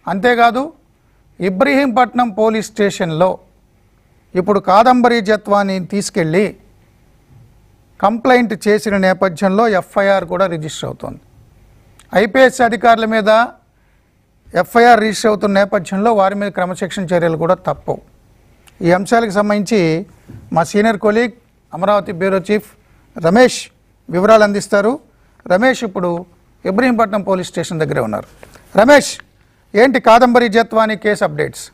అంతేకాదు ఇబ్రహీంపట్నం పోలీస్ స్టేషన్లో ఇప్పుడు కాదంబరి జత్వాని తీసుకెళ్ళి కంప్లైంట్ చేసిన నేపథ్యంలో ఎఫ్ఐఆర్ కూడా రిజిస్టర్ అవుతోంది ఐపీఎస్ అధికారుల మీద ఎఫ్ఐఆర్ రిజిస్టర్ అవుతున్న నేపథ్యంలో వారి మీద క్రమశిక్షణ చర్యలు కూడా తప్పవు ఈ అంశాలకు సంబంధించి మా senior colleague Amaravati bureau chief Ramesh వివరాలు అందిస్తారు రమేష్ ఇప్పుడు ఇబ్రహీంపట్నం పోలీస్ స్టేషన్ దగ్గరే ఉన్నారు రమేష్ ఏంటి కాదంబరి జత్వాని కేసు అప్డేట్స్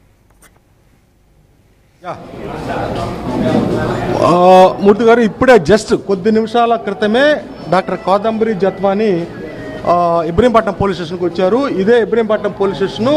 ఆ, మూర్తి గారు ఇప్పుడే జస్ట్ కొద్ది నిమిషాల క్రితమే డాక్టర్ కాదంబరి జత్వాని ఆ, ఇబ్రహీంపట్నం పోలీస్ స్టేషన్కి వచ్చారు ఇదే Ibrahimpatnam police station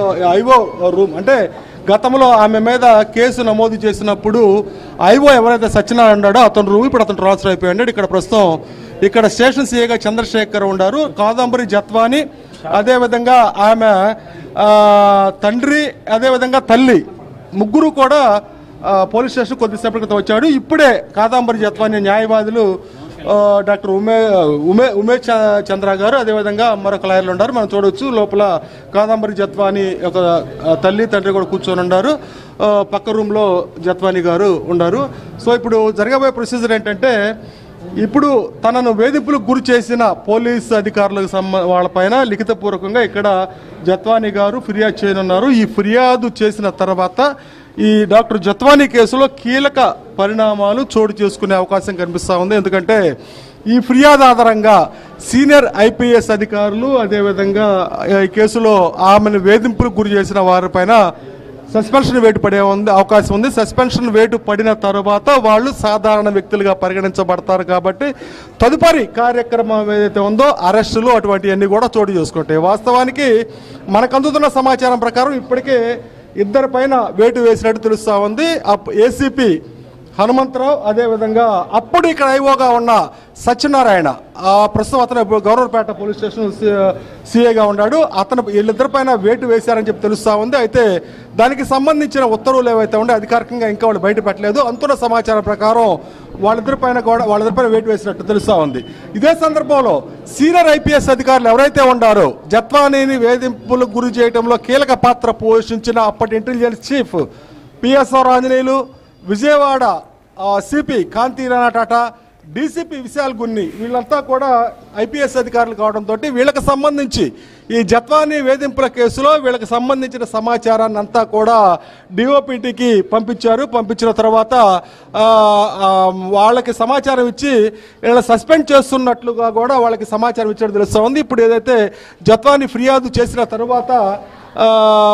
IO room అంటే గతంలో ఆమె మీద కేసు నమోదు చేసినప్పుడు ఐఓ ఎవరైతే సత్యనారాయణ ఉన్నాడో అతను రూమ్ ఇప్పుడు అతను ట్రాన్స్ఫర్ అయిపోయాడు ఇక్కడ ప్రస్తుతం ఇక్కడ స్టేషన్ సీఏగా చంద్రశేఖర్ ఉన్నారు కాదంబరి జత్వాని అదేవిధంగా ఆమె ఆ, తండ్రి అదేవిధంగా తల్లి ముగ్గురు కూడా ఆ, పోలీస్ స్టేషన్ కొద్దిసేపటి క్రితం వచ్చాడు ఇప్పుడే కాదాంబరి జత్వాని న్యాయవాదులు ఆ, డాక్టర్ ఉమే ఉమే ఉమేష్ చ- చంద్ర గారు అదేవిధంగా మరొక లాయర్లు ఉన్నారు మనం చూడొచ్చు లోపల కాదాంబరి జత్వాని ఒక ఆ, తల్లి తండ్రి కూడా కూర్చొని ఉన్నారు ఆ, పక్క రూమ్లో జత్వాని గారు ఉన్నారు సో ఇప్పుడు జరగబోయే ప్రొసీజర్ ఏంటంటే ఇప్పుడు తనను వేధింపులకు గురి చేసిన పోలీస్ అధికారులకు సంబ వాళ్ళపైన లిఖితపూర్వకంగా ఇక్కడ జత్వాని గారు ఫిర్యాదు చేయనున్నారు ఈ ఫిర్యాదు చేసిన తర్వాత ఈ డాక్టర్ జత్వాని కేసులో కీలక పరిణామాలు చోటు చేసుకునే అవకాశం కనిపిస్తూ ఉంది ఎందుకంటే ఈ ఫిర్యాదు ఆధారంగా సీనియర్ ఐపీఎస్ అధికారులు అదేవిధంగా ఈ కేసులో ఆమెను వేధింపులకు గురి చేసిన వారిపైన సస్పెన్షన్ వేటు పడే ఉంది అవకాశం ఉంది సస్పెన్షన్ వేటు పడిన తర్వాత వాళ్ళు సాధారణ వ్యక్తులుగా పరిగణించబడతారు కాబట్టి తదుపరి కార్యక్రమం ఏదైతే ఉందో అరెస్టులు అటువంటివన్నీ కూడా చోటు చేసుకుంటాయి వాస్తవానికి మనకు అందుతున్న సమాచారం ప్రకారం ఇప్పటికే ఇద్దరి పైన వేటు వేసినట్టు తెలుస్తా ఉంది ఏసీపీ హనుమంతరావు అదేవిధంగా అప్పుడు ఇక్కడ ఐఓగా ఉన్న సత్యనారాయణ ఆ ప్రస్తుతం అతను ఇప్పుడు గౌరవపేట పోలీస్ స్టేషన్ సీఏగా ఉన్నాడు అతను వీళ్ళిద్దరిపైన వేటు వేశారని చెప్పి తెలుస్తా ఉంది అయితే దానికి సంబంధించిన ఉత్తర్వులు ఏవైతే ఉండే అధికారికంగా ఇంకా వాళ్ళు బయట పెట్టలేదు అంతున్న సమాచారం ప్రకారం వాళ్ళిద్దరిపైన కూడా వాళ్ళిద్దరిపైన వేటు వేసినట్టు తెలుస్తా ఉంది ఇదే సందర్భంలో సీనియర్ ఐపీఎస్ అధికారులు ఎవరైతే ఉన్నారో జత్వానీని వేధింపులకు గురి చేయడంలో కీలక పాత్ర పోషించిన అప్పటి intelligence chief PSR Anjaneyulu Vijayawada CP Kanthi Rana Tata DCP Vishal Gunni వీళ్ళంతా కూడా ఐపీఎస్ అధికారులు కావడంతో వీళ్ళకి సంబంధించి ఈ జత్వానీ వేధింపుల కేసులో వీళ్ళకి సంబంధించిన సమాచారాన్ని అంతా కూడా డిఓపిటికి పంపించారు పంపించిన తర్వాత ఆ, ఆ, వాళ్ళకి సమాచారం ఇచ్చి వీళ్ళ సస్పెండ్ చేస్తున్నట్లుగా కూడా వాళ్ళకి సమాచారం ఇచ్చినట్టు తెలుస్తూ ఉంది ఇప్పుడు ఏదైతే జత్వాని ఫిర్యాదు చేసిన తర్వాత ఆ,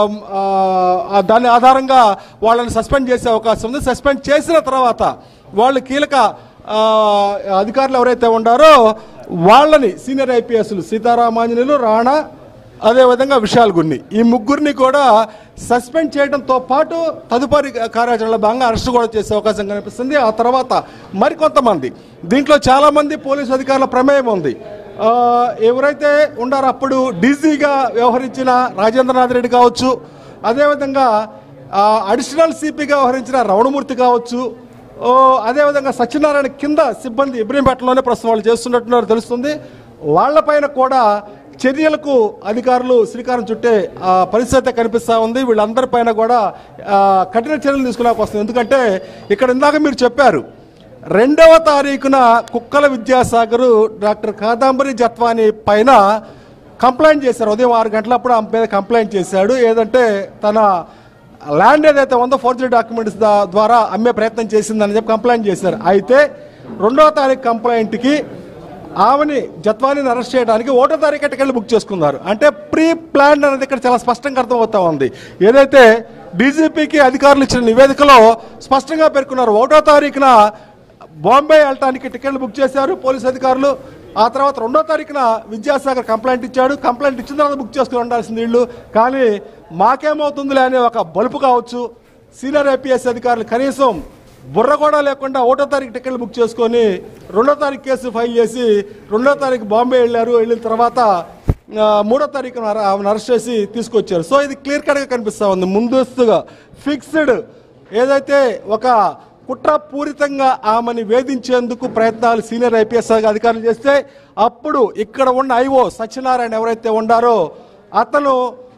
ఆ, దాని ఆధారంగా వాళ్ళని సస్పెండ్ చేసే అవకాశం ఉంది సస్పెండ్ చేసిన తర్వాత వాళ్ళు కీలక ఆ, అధికారులు ఎవరైతే ఉన్నారో వాళ్ళని సీనియర్ ఐపీఎస్లు సీతారామాంజనేయులు రాణా అదేవిధంగా విశాల్ గున్ని ఈ ముగ్గురిని కూడా సస్పెండ్ చేయడంతో పాటు తదుపరి కార్యాచరణలో భాగంగా అరెస్ట్ కూడా చేసే అవకాశం కనిపిస్తుంది ఆ తర్వాత మరికొంతమంది దీంట్లో చాలామంది పోలీసు అధికారుల ప్రమేయం ఉంది ఆ, ఎవరైతే ఉన్నారో అప్పుడు డీజీగా వ్యవహరించిన రాజేంద్రనాథ్ రెడ్డి కావచ్చు అదేవిధంగా ఆ, అడిషనల్ సిపిగా వ్యవహరించిన రమణమూర్తి కావచ్చు ఓ, అదేవిధంగా సత్యనారాయణ కింద సిబ్బంది ఇబ్రహీంపట్నంలోనే ప్రస్తుతం వాళ్ళు చేస్తున్నట్టున్నారు తెలుస్తుంది వాళ్ళపైన కూడా చర్యలకు అధికారులు శ్రీకారం చుట్టే ఆ, పరిస్థితి కనిపిస్తూ ఉంది వీళ్ళందరిపైన కూడా ఆ, కఠిన చర్యలు తీసుకునే వస్తుంది ఎందుకంటే ఇక్కడ ఇందాక మీరు చెప్పారు రెండవ తారీఖున కుక్కల విద్యాసాగర్ డాక్టర్ కాదాంబరి జత్వాని పైన కంప్లైంట్ చేశారు ఉదయం ఆరు గంటలప్పుడు ఆమె మీద కంప్లైంట్ చేశాడు ఏదంటే తన ల్యాండ్ ఏదైతే ఉందో ఫోర్జరీ డాక్యుమెంట్స్ దా- ద్వారా అమ్మే ప్రయత్నం చేసిందని చెప్పి కంప్లైంట్ చేశారు అయితే రెండవ తారీఖు కంప్లైంట్కి ఆమెని జత్వానీని అరెస్ట్ చేయడానికి ఒకటో తారీఖు ఎట్టుకెళ్ళి బుక్ చేసుకున్నారు అంటే ప్రీ ప్లాన్ అనేది ఇక్కడ చాలా స్పష్టంగా అర్థమవుతా ఉంది ఏదైతే డీజీపీకి అధికారులు ఇచ్చిన నివేదికలో స్పష్టంగా పేర్కొన్నారు ఒకటో తారీఖున బాంబే వెళ్ళటానికి టికెట్లు బుక్ చేశారు పోలీస్ అధికారులు ఆ తర్వాత రెండో తారీఖున విద్యాసాగర్ కంప్లైంట్ ఇచ్చాడు కంప్లైంట్ ఇచ్చిన తర్వాత బుక్ చేసుకుని ఉండాల్సింది వీళ్ళు కానీ మాకేమవుతుందిలే అనే ఒక బలుపు కావచ్చు సీనియర్ ఐపీఎస్ అధికారులు కనీసం బుర్ర కూడా లేకుండా ఒకటో తారీఖు టికెట్లు బుక్ చేసుకొని రెండో తారీఖు కేసు ఫైల్ చేసి రెండో తారీఖు బాంబే వెళ్ళారు వెళ్ళిన తర్వాత ఆ, మూడో తారీఖున అర- ఆమెను అరెస్ట్ చేసి తీసుకొచ్చారు సో ఇది క్లియర్ కట్గా కనిపిస్తా ఉంది ముందస్తుగా ఫిక్స్డ్ ఏదైతే ఒక కుట్రపూరితంగా ఆమెని వేధించేందుకు ప్రయత్నాలు సీనియర్ ఐపీఎస్ అధికారులు చేస్తే అప్పుడు ఇక్కడ ఉన్న ఐఓ సత్యనారాయణ ఎవరైతే ఉండారో అతను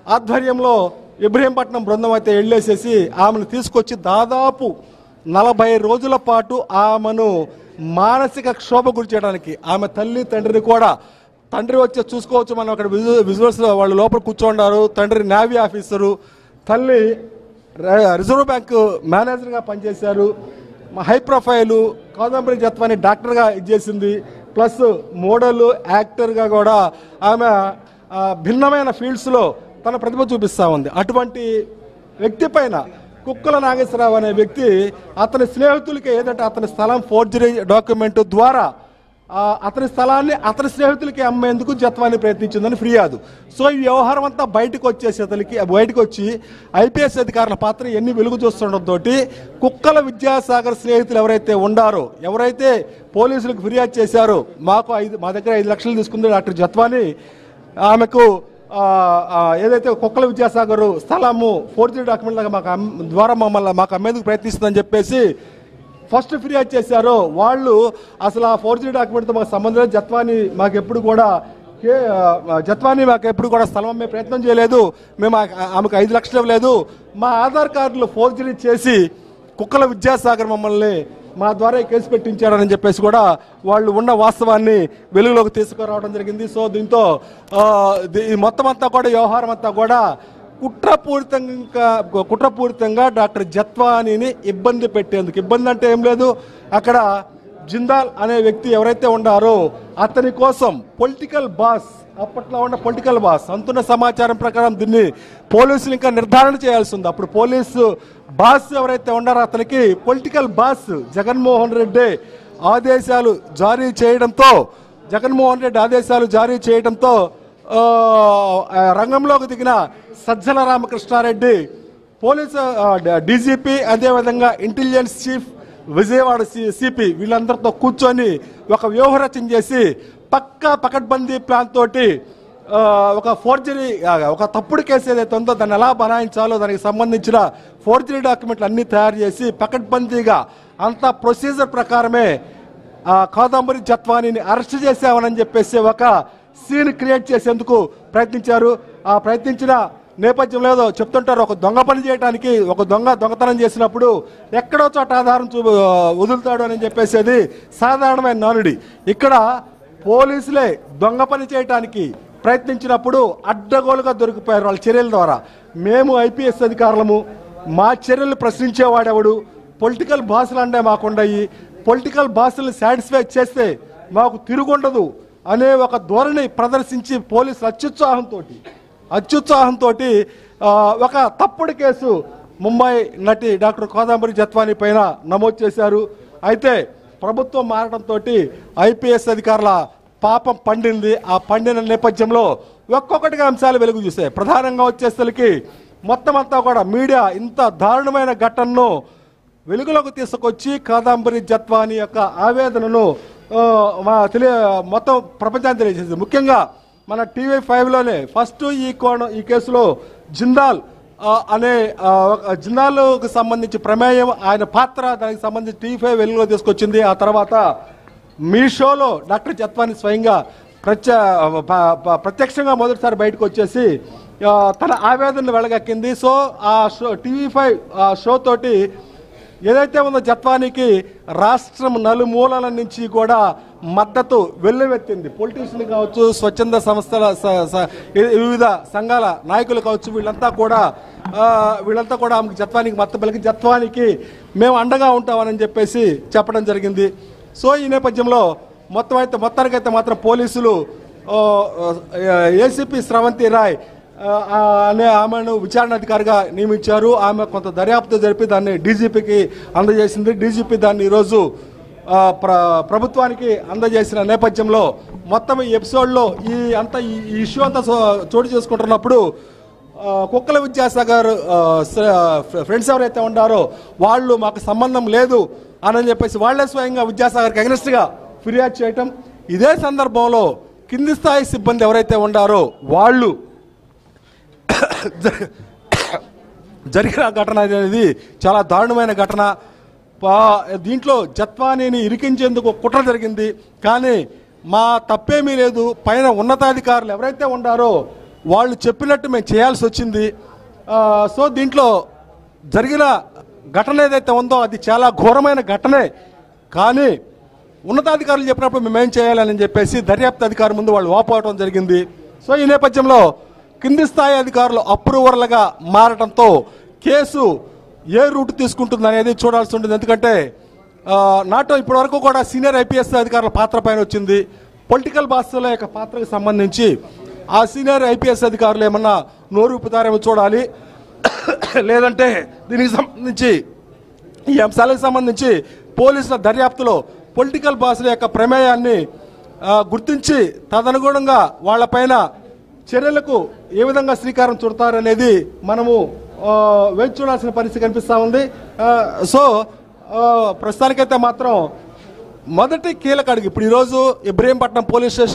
ఆధ్వర్యంలో ఇబ్రహీంపట్నం బృందం అయితే వెళ్ళేసేసి ఆమెను తీసుకొచ్చి దాదాపు నలభై రోజుల పాటు ఆమెను మానసిక క్షోభ గురి చేయడానికి ఆమె తల్లి తండ్రిని కూడా తండ్రి వచ్చి చూసుకోవచ్చు మనం అక్కడ విజు విజువల్స్ వాళ్ళు లోపల కూర్చోండారు తండ్రి నేవీ ఆఫీసరు తల్లి ర- రిజర్వ్ బ్యాంకు మేనేజర్గా పనిచేశారు మా హై ప్రొఫైలు కాదంబరి జత్వాని డాక్టర్గా ఇచ్చేసింది ప్లస్ మోడల్ యాక్టర్గా కూడా ఆమె ఆ, భిన్నమైన ఫీల్డ్స్లో తన ప్రతిభ చూపిస్తూ ఉంది అటువంటి వ్యక్తి పైన కుక్కల నాగేశ్వరరావు అనే వ్యక్తి అతని స్నేహితులకి ఏదంటే అతని స్థలం ఫోర్జరీ డాక్యుమెంట్ ద్వారా ఆ, అతని స్థలాన్ని అతని స్నేహితులకి అమ్మేందుకు జత్వాన్ని ప్రయత్నించిందని ఫిర్యాదు సో ఈ వ్యవహారం అంతా బయటకు వచ్చేసి అతనికి బయటకు వచ్చి ఐపీఎస్ అధికారుల పాత్ర ఎన్ని వెలుగు చూస్తుండటంతో కుక్కల విద్యాసాగర్ స్నేహితులు ఎవరైతే ఉండారో ఎవరైతే పోలీసులకు ఫిర్యాదు చేశారో మాకు ఐదు మా దగ్గర ఐదు లక్షలు తీసుకుంది డాక్టర్ జత్వాని ఆమెకు ఆ, ఆ, ఏదైతే కుక్కల విద్యాసాగర్ స్థలము ఫోర్జరీ డాక్యుమెంట్ లాగా మాకు అమ్- ద్వారా మమ్మల్ని మాకు అమ్మేందుకు ప్రయత్నిస్తుందని చెప్పేసి ఫస్ట్ ఫిర్యాదు చేశారో వాళ్ళు అసలు ఆ ఫోర్జరీ డాక్యుమెంట్తో మాకు సంబంధం లేదు జత్వాని మాకు ఎప్పుడు కూడా కే- ఆ, జత్వాని మాకు ఎప్పుడు కూడా స్థలం అమ్మే ప్రయత్నం చేయలేదు మేము ఆ- ఆమెకు ఐదు లక్షలు ఇవ్వలేదు మా ఆధార్ కార్డులు ఫోర్జరీ చేసి కుక్కల విద్యాసాగర్ మమ్మల్ని మా ద్వారా ఈ కేసు పెట్టించారని చెప్పేసి కూడా వాళ్ళు ఉన్న వాస్తవాన్ని వెలుగులోకి తీసుకురావడం జరిగింది సో దీంతో ఆ, ది- ఈ మొత్తం అంతా కూడా వ్యవహారం అంతా కూడా కుట్రపూరితంగా కుట్రపూరితంగా డాక్టర్ జత్వానీని ఇబ్బంది పెట్టేందుకు ఇబ్బంది అంటే ఏం లేదు అక్కడ జిందాల్ అనే వ్యక్తి ఎవరైతే ఉండారో అతని కోసం పొలిటికల్ బాస్ అప్పట్లో ఉన్న పొలిటికల్ బాస్ అంతున్న సమాచారం ప్రకారం దీన్ని పోలీసులు ఇంకా నిర్ధారణ చేయాల్సి ఉంది అప్పుడు పోలీసు బాస్ ఎవరైతే ఉన్నారో అతనికి పొలిటికల్ బాస్ జగన్మోహన్ రెడ్డి ఆదేశాలు జారీ చేయడంతో జగన్మోహన్ రెడ్డి ఆదేశాలు జారీ చేయడంతో ఆ, ఆ, రంగంలోకి దిగిన సజ్జల రామకృష్ణారెడ్డి పోలీసు డీజీపీ అదేవిధంగా ఇంటెలిజెన్స్ చీఫ్ విజయవాడ సిపి వీళ్ళందరితో కూర్చొని ఒక వ్యూహరచన చేసి పక్కా పకడ్బందీ ప్లాన్ తోటి ఆ, ఒక ఫోర్జరీ ఆ, ఒక తప్పుడు కేసు ఏదైతే ఉందో దాన్ని ఎలా బనాయించాలో దానికి సంబంధించిన ఫోర్జరీ డాక్యుమెంట్లు అన్ని తయారు చేసి పకడ్బందీగా అంత ప్రొసీజర్ ప్రకారమే ఆ కాదంబరి జత్వానీని అరెస్ట్ చేసామని చెప్పేసి ఒక సీన్ క్రియేట్ చేసేందుకు ప్రయత్నించారు ఆ ప్రయత్నించిన నేపథ్యంలో ఏదో చెప్తుంటారు ఒక దొంగ పని చేయడానికి ఒక దొంగ దొంగతనం చేసినప్పుడు ఎక్కడో చోట ఆధారం చూ వదులుతాడు అని చెప్పేసి సాధారణమైన నానుడి ఇక్కడ పోలీసులే దొంగ పని చేయడానికి ప్రయత్నించినప్పుడు అడ్డగోలుగా దొరికిపోయారు వాళ్ళ చర్యల ద్వారా మేము ఐపీఎస్ అధికారులము మా చర్యలు ప్రశ్నించేవాడెవడు పొలిటికల్ భాషలు అంటే మాకుండయి పొలిటికల్ భాషలు సాటిస్ఫై చేస్తే మాకు తిరుగుండదు అనే ఒక ధోరణి ప్రదర్శించి పోలీసులు అత్యుత్సాహంతో అత్యుత్సాహంతో ఒక తప్పుడు కేసు ముంబై నటి డాక్టర్ కోదంబరి జత్వాని పైన నమోదు చేశారు అయితే ప్రభుత్వం మారడంతో ఐపీఎస్ అధికారుల పాపం పండింది ఆ పండిన నేపథ్యంలో ఒక్కొక్కటిగా అంశాలు వెలుగు చూసాయి ప్రధానంగా వచ్చేసరికి మొత్తం అంతా కూడా మీడియా ఇంత దారుణమైన ఘటనను వెలుగులోకి తీసుకొచ్చి కాదంబరి జత్వాని యొక్క ఆవేదనను ఆ, మా తెలియ మొత్తం ప్రపంచానికి తెలియజేసింది ముఖ్యంగా మన టీవీ ఫైవ్లోనే ఫస్ట్ ఈ కోణం ఈ కేసులో జిందాల్ ఆ, అనే ఆ, ఒక జిందాల్కు సంబంధించి ప్రమేయం ఆయన పాత్ర దానికి సంబంధించి టీవీ ఫైవ్ వెలుగులో తీసుకొచ్చింది ఆ తర్వాత మీ షోలో డాక్టర్ జత్వాని స్వయంగా ప్రత్య ప- ప- ప్రత్యక్షంగా మొదటిసారి బయటకు వచ్చేసి ఆ, తన ఆవేదనను వెళ్ళగక్కింది సో ఆ షో టీవీ ఫైవ్ ఆ షో తోటి ఏదైతే ఉందో జత్వానికి రాష్ట్రం నలుమూలల నుంచి కూడా మద్దతు వెల్లువెత్తింది పొలిటీషియన్లు కావచ్చు స్వచ్ఛంద సంస్థల స- స- వివిధ సంఘాల నాయకులు కావచ్చు వీళ్ళంతా కూడా ఆ, వీళ్ళంతా కూడా ఆమెకు జత్వానికి మద్దతు పలికి జత్వానికి మేము అండగా ఉంటామని చెప్పేసి చెప్పడం జరిగింది సో ఈ నేపథ్యంలో మొత్తం అయితే మొత్తానికైతే మాత్రం పోలీసులు ఏసీపీ స్రవంతి రాయ్ ఆ, ఆ, అనే ఆమెను విచారణ అధికారిగా నియమించారు ఆమె కొంత దర్యాప్తు జరిపి దాన్ని డీజీపీకి అందజేసింది డీజీపీ దాన్ని ఈరోజు ఆ, ప్ర ప్రభుత్వానికి అందజేసిన నేపథ్యంలో మొత్తం ఈ ఎపిసోడ్లో ఈ అంతా ఈ ఈ ఇష్యూ అంతా సో- చోటు చేసుకుంటున్నప్పుడు ఆ, కుక్కల విద్యాసాగర్ ఆ, స- ఫ్రెండ్స్ ఎవరైతే ఉన్నారో వాళ్ళు మాకు సంబంధం లేదు అని చెప్పేసి వాళ్ళే స్వయంగా విద్యాసాగర్కి అగనిస్ట్గా ఫిర్యాదు చేయటం ఇదే సందర్భంలో కింది స్థాయి సిబ్బంది ఎవరైతే ఉండారో వాళ్ళు జరిగిన ఘటన అనేది చాలా దారుణమైన ఘటన పా- దీంట్లో జత్వానీని ఇరికించేందుకు కుట్ర జరిగింది కానీ మా తప్పేమీ లేదు పైన ఉన్నతాధికారులు ఎవరైతే ఉండారో వాళ్ళు చెప్పినట్టు మేము చేయాల్సి వచ్చింది ఆ, సో దీంట్లో జరిగిన ఘటన ఏదైతే ఉందో అది చాలా ఘోరమైన ఘటనే కానీ ఉన్నతాధికారులు చెప్పినప్పుడు మేమేం చేయాలని చెప్పేసి దర్యాప్తు అధికారి ముందు వాళ్ళు వాపోవడం జరిగింది సో ఈ నేపథ్యంలో కింది స్థాయి అధికారులు అప్రూవర్లుగా మారటంతో కేసు ఏ రూట్ తీసుకుంటుంది అనేది చూడాల్సి ఉంటుంది ఎందుకంటే ఆ, నాటో ఇప్పటివరకు కూడా సీనియర్ ఐపీఎస్ అధికారుల పాత్ర పైన వచ్చింది పొలిటికల్ బాస్ల యొక్క పాత్రకు సంబంధించి ఆ సీనియర్ ఐపీఎస్ అధికారులు ఏమన్నా నోరు విప్పుతారేమో చూడాలి లేదంటే దీనికి సంబంధించి ఈ అంశాలకు సంబంధించి పోలీసుల దర్యాప్తులో పొలిటికల్ బాసుల యొక్క ప్రమేయాన్ని ఆ, గుర్తించి తదనుగుణంగా వాళ్ళపైన చర్యలకు ఏ విధంగా శ్రీకారం చుడతారనేది మనము ఆ, వేచి చూడాల్సిన పరిస్థితి కనిపిస్తూ ఉంది ఆ, సో ఆ, ప్రస్తుతానికైతే మాత్రం మొదటి కీలక అడుగు ఇప్పుడు ఈరోజు ఇబ్రహీంపట్నం పోలీస్ స్టేషన్